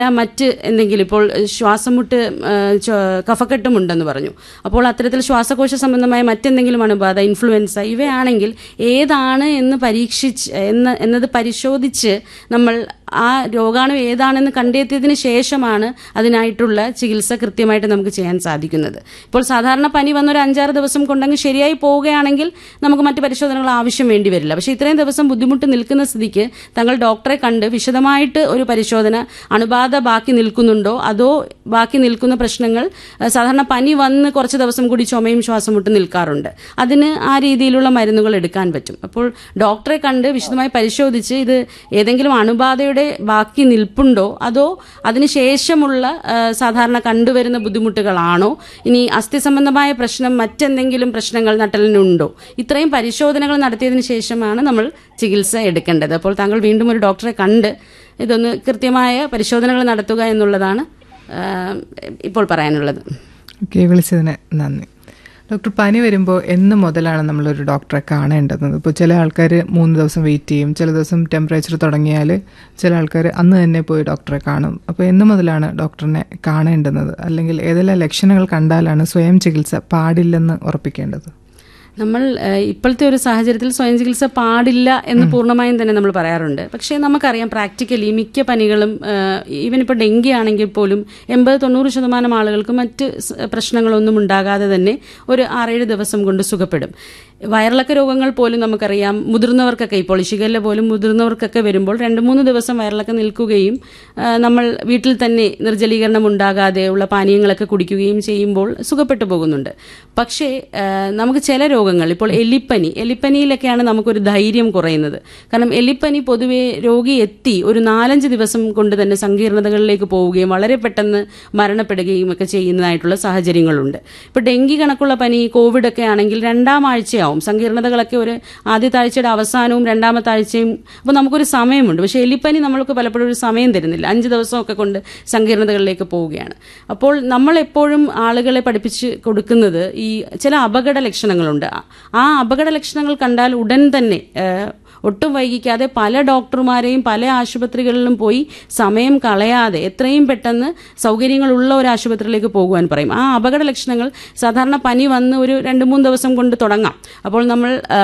മറ്റ് എന്തെങ്കിലും ഇപ്പോൾ ശ്വാസം മുട്ട് ആ, ചോ- കഫക്കെട്ടും ഉണ്ടെന്ന് പറഞ്ഞു അപ്പോൾ അത്തരത്തിൽ ശ്വാസകോശ സംബന്ധമായ മറ്റെന്തെങ്കിലും അണുബാധ ഇൻഫ്ലുവൻസ ഇവയാണെങ്കിൽ ഏതാണ് എന്ന് പരീക്ഷിച്ച് എന്ന് എന്നത് പരിശോധിച്ച് നമ്മൾ ആ രോഗാണു ഏതാണെന്ന് കണ്ടെത്തിയതിന് ശേഷമാണ് അതിനായിട്ടുള്ള ചികിത്സ കൃത്യമായിട്ട് നമുക്ക് ചെയ്യാൻ സാധിക്കുന്നത് ഇപ്പോൾ സാധാരണ പനി വന്നൊരു അഞ്ചാറ് ദിവസം കൊണ്ടങ്ങ് ശരിയായി പോവുകയാണെങ്കിൽ നമുക്ക് മറ്റ് പരിശോധനകൾ ആവശ്യം വേണ്ടി വരില്ല പക്ഷേ ഇത്രയും ദിവസം ബുദ്ധിമുട്ട് നിൽക്കുന്ന സ്ഥിതിക്ക് തങ്ങൾ ഡോക്ടറെ കണ്ട് വിശദമായിട്ട് ഒരു പരിശോധന അണുബാധ ബാക്കി നിൽക്കുന്നുണ്ടോ അതോ ബാക്കി നിൽക്കുന്ന പ്രശ്നങ്ങൾ അഹ് സാധാരണ പനി വന്ന് കുറച്ച് ദിവസം കൂടി ചുമയും ശ്വാസം മുട്ടും നിൽക്കാറുണ്ട് അതിന് ആ രീതിയിലുള്ള മരുന്നുകൾ എടുക്കാൻ പറ്റും അപ്പോൾ ഡോക്ടറെ കണ്ട് വിശദമായി പരിശോധിച്ച് ഇത് ഏതെങ്കിലും അണുബാധയുടെ ബാക്കി നിൽപ്പുണ്ടോ അതോ അതിനുശേഷമുള്ള ആ, സാധാരണ കണ്ടുവരുന്ന ബുദ്ധിമുട്ടുകളാണോ ഇനി അസ്ഥി സംബന്ധമായ പ്രശ്നം മറ്റെന്തെങ്കിലും പ്രശ്നങ്ങൾ നട്ടലിനുണ്ടോ ഇത്രയും പരിശോധനകൾ നടത്തിയതിനു ശേഷമാണ് നമ്മൾ ചികിത്സ എടുക്കേണ്ടത് അപ്പോൾ താങ്കൾ വീണ്ടും ഒരു ഡോക്ടറെ കണ്ട് ഇതൊന്ന് കൃത്യമായ പരിശോധനകൾ നടത്തുക എന്നുള്ളതാണ് ആ, ഇപ്പോൾ പറയാനുള്ളത് ഓക്കെ വിളിച്ചതിന് നന്ദി ഡോക്ടർ പനി വരുമ്പോൾ എന്ന് മുതലാണ് നമ്മളൊരു ഡോക്ടറെ കാണേണ്ടത് ഇപ്പോൾ ചില ആൾക്കാർ മൂന്ന് ദിവസം വെയിറ്റ് ചെയ്യും ചില ദിവസം ടെമ്പറേച്ചർ തുടങ്ങിയാൽ ചില ആൾക്കാർ അന്ന് തന്നെ പോയി ഡോക്ടറെ കാണും അപ്പോൾ എന്ന് മുതലാണ് ഡോക്ടറിനെ കാണേണ്ടുന്നത് അല്ലെങ്കിൽ ഏതെല്ലാം ലക്ഷണങ്ങൾ കണ്ടാലാണ് സ്വയം ചികിത്സ പാടില്ലെന്ന് ഉറപ്പിക്കേണ്ടത് നമ്മൾ ഏഹ്, ഇപ്പോഴത്തെ ഒരു സാഹചര്യത്തിൽ സ്വയം ചികിത്സ പാടില്ല എന്ന് പൂർണ്ണമായും തന്നെ നമ്മൾ പറയാറുണ്ട് പക്ഷേ നമുക്കറിയാം പ്രാക്ടിക്കലി മിക്ക പനികളും ഈവൻ ഇപ്പോൾ ഡെങ്കി ആണെങ്കിൽ പോലും എൺപത് തൊണ്ണൂറ് ശതമാനം ആളുകൾക്ക് മറ്റ് സ് പ്രശ്നങ്ങളൊന്നും ഉണ്ടാകാതെ തന്നെ ഒരു ആറേഴ് ദിവസം കൊണ്ട് സുഖപ്പെടും വയറിളക്ക രോഗങ്ങൾ പോലും നമുക്കറിയാം മുതിർന്നവർക്കൊക്കെ ഇപ്പോൾ ഷിഗല്ല പോലും മുതിർന്നവർക്കൊക്കെ വരുമ്പോൾ രണ്ട് മൂന്ന് ദിവസം വയറിളക്കം നിൽക്കുകയും ആ, നമ്മൾ വീട്ടിൽ തന്നെ നിർജ്ജലീകരണം ഉണ്ടാകാതെയുള്ള പാനീയങ്ങളൊക്കെ കുടിക്കുകയും ചെയ്യുമ്പോൾ സുഖപ്പെട്ടു പോകുന്നുണ്ട് പക്ഷേ ആ, നമുക്ക് ചില രോഗങ്ങൾ ഇപ്പോൾ എലിപ്പനി എലിപ്പനിയിലൊക്കെയാണ് നമുക്കൊരു ധൈര്യം കുറയുന്നത് കാരണം എലിപ്പനി പൊതുവെ രോഗി എത്തി ഒരു നാലഞ്ച് ദിവസം കൊണ്ട് തന്നെ സങ്കീർണതകളിലേക്ക് പോവുകയും വളരെ പെട്ടെന്ന് മരണപ്പെടുകയും ഒക്കെ ചെയ്യുന്നതായിട്ടുള്ള സാഹചര്യങ്ങളുണ്ട് ഇപ്പോൾ ഡെങ്കി കണക്കുള്ള പനി കോവിഡ് ഒക്കെ ആണെങ്കിൽ രണ്ടാം ആഴ്ചയാവും സങ്കീർണതകളൊക്കെ ഒരു ആദ്യത്തെ ആഴ്ചയുടെ അവസാനവും രണ്ടാമത്തെ ആഴ്ചയും അപ്പോൾ നമുക്കൊരു സമയമുണ്ട് പക്ഷേ എലിപ്പനി നമ്മൾക്ക് പലപ്പോഴും ഒരു സമയം തരുന്നില്ല അഞ്ച് ദിവസമൊക്കെ കൊണ്ട് സങ്കീർണതകളിലേക്ക് പോവുകയാണ് അപ്പോൾ നമ്മൾ എപ്പോഴും ആളുകളെ പഠിപ്പിച്ച് കൊടുക്കുന്നത് ഈ ചില അപകട ലക്ഷണങ്ങളുണ്ട് ആ അപകട ലക്ഷണങ്ങൾ കണ്ടാൽ ഉടൻ തന്നെ ഏഹ്, ഒട്ടും വൈകിക്കാതെ പല ഡോക്ടർമാരെയും പല ആശുപത്രികളിലും പോയി സമയം കളയാതെ എത്രയും പെട്ടെന്ന് സൗകര്യങ്ങളുള്ള ഒരു ആശുപത്രിയിലേക്ക് പോകുവാൻ പറയും ആ അപകട ലക്ഷണങ്ങൾ സാധാരണ പനി വന്ന് ഒരു രണ്ട് മൂന്ന് ദിവസം കൊണ്ട് തുടങ്ങാം അപ്പോൾ നമ്മൾ ആ,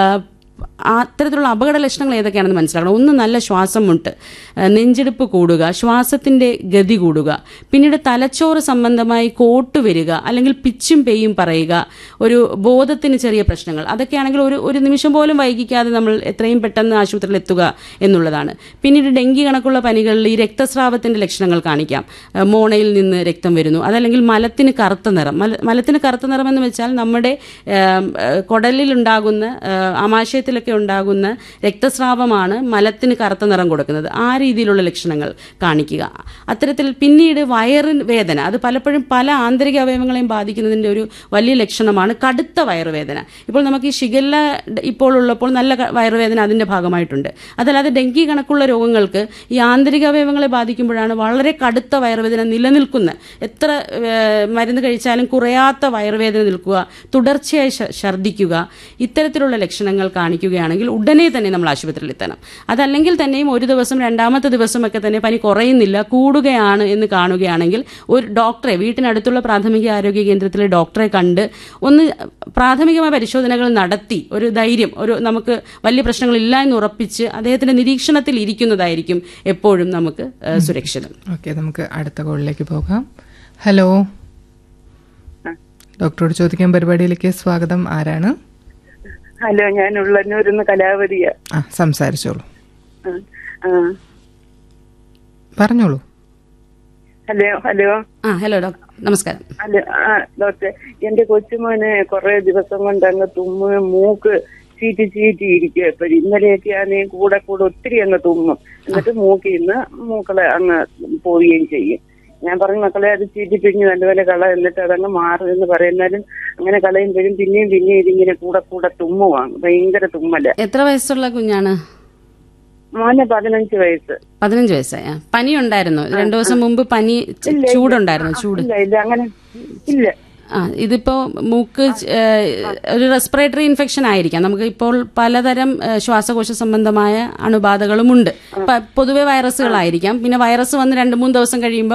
ആ അത്തരത്തിലുള്ള അപകട ലക്ഷണങ്ങൾ ഏതൊക്കെയാണെന്ന് മനസ്സിലാക്കണം ഒന്ന് നല്ല ശ്വാസം മുട്ട് ആ, നെഞ്ചെടുപ്പ് കൂടുക ശ്വാസത്തിന്റെ ഗതി കൂടുക പിന്നീട് തലച്ചോറ് സംബന്ധമായി കോട്ട് വരിക അല്ലെങ്കിൽ പിച്ചും പെയ്യും പറയുക ഒരു ബോധത്തിന് ചെറിയ പ്രശ്നങ്ങൾ അതൊക്കെയാണെങ്കിൽ ഒരു ഒരു നിമിഷം പോലും വൈകിക്കാതെ നമ്മൾ എത്രയും പെട്ടെന്ന് ആശുപത്രിയിൽ എത്തുക എന്നുള്ളതാണ് പിന്നീട് ഡെങ്കി കണക്കുള്ള പനികളിൽ ഈ രക്തസ്രാവത്തിന്റെ ലക്ഷണങ്ങൾ കാണിക്കാം ആ, മോണയിൽ നിന്ന് രക്തം വരുന്നു അതല്ലെങ്കിൽ മലത്തിന് കറുത്ത നിറം മല മലത്തിന് കറുത്ത നിറം എന്ന് വെച്ചാൽ നമ്മുടെ ആം, ആ, കുടലിലുണ്ടാകുന്ന ആ, ആമാശയത്തിലൊക്കെ ഉണ്ടാകുന്ന രക്തസ്രാവമാണ് മലത്തിന് കറുത്ത നിറം കൊടുക്കുന്നത് ആ രീതിയിലുള്ള ലക്ഷണങ്ങൾ കാണിക്കുക അത്തരത്തിൽ പിന്നീട് വയറിന് വേദന അത് പലപ്പോഴും പല ആന്തരിക അവയവങ്ങളെയും ബാധിക്കുന്നതിൻ്റെ ഒരു വലിയ ലക്ഷണമാണ് കടുത്ത വയറുവേദന ഇപ്പോൾ നമുക്ക് ഈ ഷിഗല്ല ഡ- ഇപ്പോൾ ഉള്ളപ്പോൾ നല്ല ക- വയറുവേദന അതിൻ്റെ ഭാഗമായിട്ടുണ്ട് അതല്ലാതെ ഡെങ്കി കണക്കുള്ള രോഗങ്ങൾക്ക് ഈ ആന്തരിക അവയവങ്ങളെ ബാധിക്കുമ്പോഴാണ് വളരെ കടുത്ത വയറുവേദന നിലനിൽക്കുന്ന എത്ര ഏഹ്, മരുന്ന് കഴിച്ചാലും കുറയാത്ത വയറുവേദന നിൽക്കുക തുടർച്ചയായി ശ- ഛർദ്ദിക്കുക ഇത്തരത്തിലുള്ള ലക്ഷണങ്ങൾ കാണിക്കുകയാണെങ്കിൽ ഉടനെ തന്നെ നമ്മൾ ആശുപത്രിയിൽ എത്തണം അതല്ലെങ്കിൽ തന്നെയും ഒരു ദിവസം രണ്ടാമത്തെ ദിവസമൊക്കെ തന്നെ പനി കുറയുന്നില്ല കൂടുകയാണ് എന്ന് കാണുകയാണെങ്കിൽ ഒരു ഡോക്ടറെ വീട്ടിനടുത്തുള്ള പ്രാഥമിക ആരോഗ്യ കേന്ദ്രത്തിലെ ഡോക്ടറെ കണ്ട് ഒന്ന് പ്രാഥമികമായ പരിശോധനകൾ നടത്തി ഒരു ധൈര്യം ഒരു നമുക്ക് വലിയ പ്രശ്നങ്ങളില്ല എന്ന് ഉറപ്പിച്ച് അദ്ദേഹത്തിന്റെ നിരീക്ഷണത്തിൽ ഇരിക്കുന്നതായിരിക്കും എപ്പോഴും നമുക്ക് ഏഹ്, സുരക്ഷിതം ഓക്കെ നമുക്ക് അടുത്ത കോളിലേക്ക് പോകാം ഹലോ ഡോക്ടറോട് ചോദിക്കാൻ പരിപാടിയിലേക്ക് സ്വാഗതം ആരാണ് ഹലോ ഞാൻ ഉള്ളന്നൂരിന്ന് കലാവതിയ ആ സംസാരിച്ചോളൂ ആ, ആ. പറഞ്ഞോളൂ ഹലോ ഹലോ ആ ഹലോ ഡോക്ടർ നമസ്കാരം ഹലോ ആ ഡോക്ടർ എന്റെ കൊച്ചുമോന് കുറെ ദിവസം കൊണ്ട് അങ്ങ് തുമ്മ് മൂക്ക് ചീറ്റി ചീറ്റി ഇരിക്കുക ഇപ്പൊ ഇന്നലെയൊക്കെ ആണെങ്കിൽ കൂടെ കൂടെ ഒത്തിരി അങ്ങ് തുമ്മും എന്നിട്ട് മൂക്കിൽ നിന്ന് മൂക്കളെ അങ്ങ് പോവുകയും ചെയ്യും ഞാൻ പറഞ്ഞു മക്കളെ അത് ചീറ്റി പിഴിഞ്ഞ് നല്ലപോലെ കള എന്നിട്ട് അതങ്ങ് മാറും എന്ന് പറയുന്നാലും അങ്ങനെ കളയുമ്പോഴും പിന്നെയും പിന്നെയും ഇതിങ്ങനെ കൂടെ കൂടെ തുമ്മുവാണ് ഭയങ്കര തുമ്മല എത്ര വയസ്സുള്ള കുഞ്ഞാണ് മോനെ പതിനഞ്ച് വയസ്സ് പതിനഞ്ച് വയസ്സായ പനി ഉണ്ടായിരുന്നു രണ്ടു ദിവസം മുമ്പ് പനി ച- ചൂടുണ്ടായിരുന്നു ചൂട് ഇല്ല ഇല്ല അങ്ങനെ ഇല്ല ആ ഇതിപ്പോ മൂക്ക് ച- ഏഹ്, ഒരു റെസ്പിറേറ്ററി ഇൻഫെക്ഷൻ ആയിരിക്കാം നമുക്ക് ഇപ്പോൾ പലതരം ഏഹ്, ശ്വാസകോശ സംബന്ധമായ അണുബാധകളുമുണ്ട് പ- പൊതുവെ വൈറസുകളായിരിക്കാം പിന്നെ വൈറസ് വന്ന് രണ്ട് മൂന്ന് ദിവസം കഴിയുമ്പോൾ